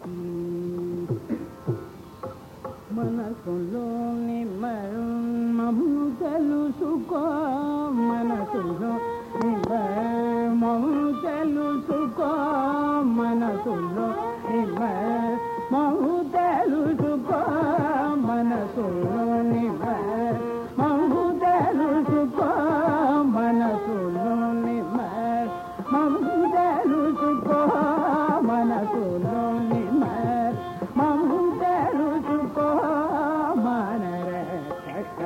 మనసులోని మర్మము తెలుసుకో మనసులో మర్మము తెలుసుకో మనసులో మర్మము తెలుసుకో మనసులోని మర్మము తెలుసుకో మనసులోని మర్మము తెలుసుకో మనసులోని మర్మము తెలుసుకో మనరక్షక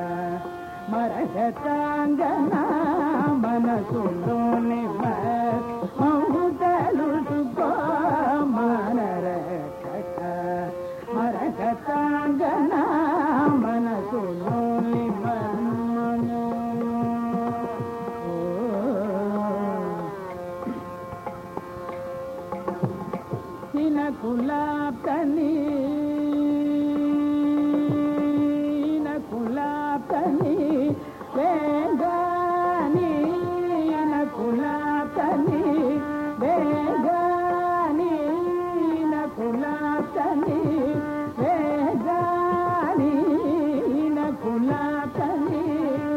మరగతాంగన మనసులోని మర్మము తెలుసుకో మనరక్షక మరగతాంగన మనసులోని మర్మము ఓ హిన కులాప్తని హిన కులాప్తని వేగాని హిన కులాప్తని వేగాని హిన కులాప్తని వేగాని హిన కులాప్తని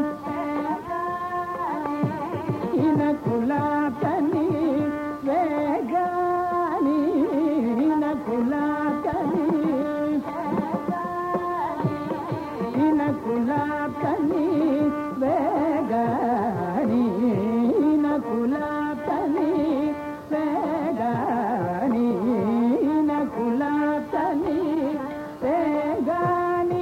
హిన కులాప్తని వేగాని హిన కులాప్తని హిన కులాప్తని వేగాని హిన కులాప్తని వేగాని హిన కులాప్తని వేగాని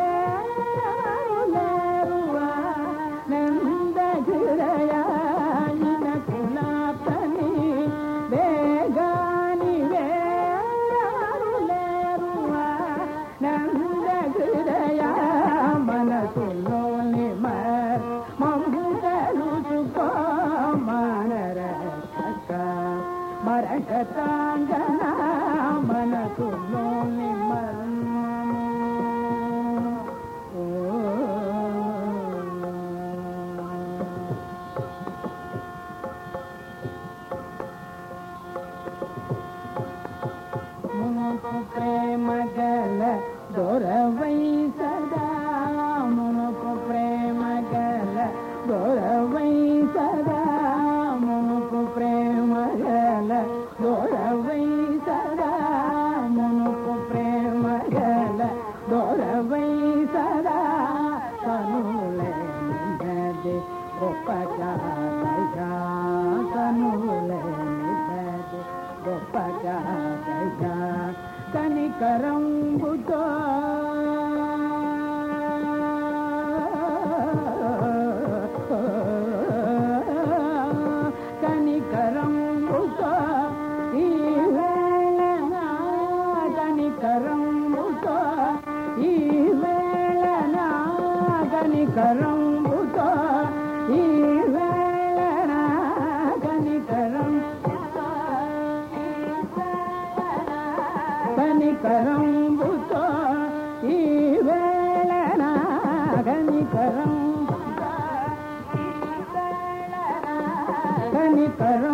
వేరువా నంద హృదయాయన కులాప్తని వేగాని వేరులేరువా నంద హృదయ మనసులోని మమ్ము తెలుసుకో మనరక మరకతాంగన మనసులోని మర్మము ఓ మునుకు ప్రేమ గల దొరవై సదా మునుకు ప్రేమ గల దొరవై సదా మునుకు ప్రేమ గల దొరవై సదా మునుకు ప్రేమ గల దొరవై సదా కనులేనిది గొప్ప జాతగా కనులేనిది గొప్ప జాతగా కనికరంబుతో కనికరంబుతో ఈ వేళన కనికరంబుతో ఈ వేళన కనికరంబుతో ఈ వేళన కనికరం కనికరంబుతో ఈ వేళన కనికరం కనికరం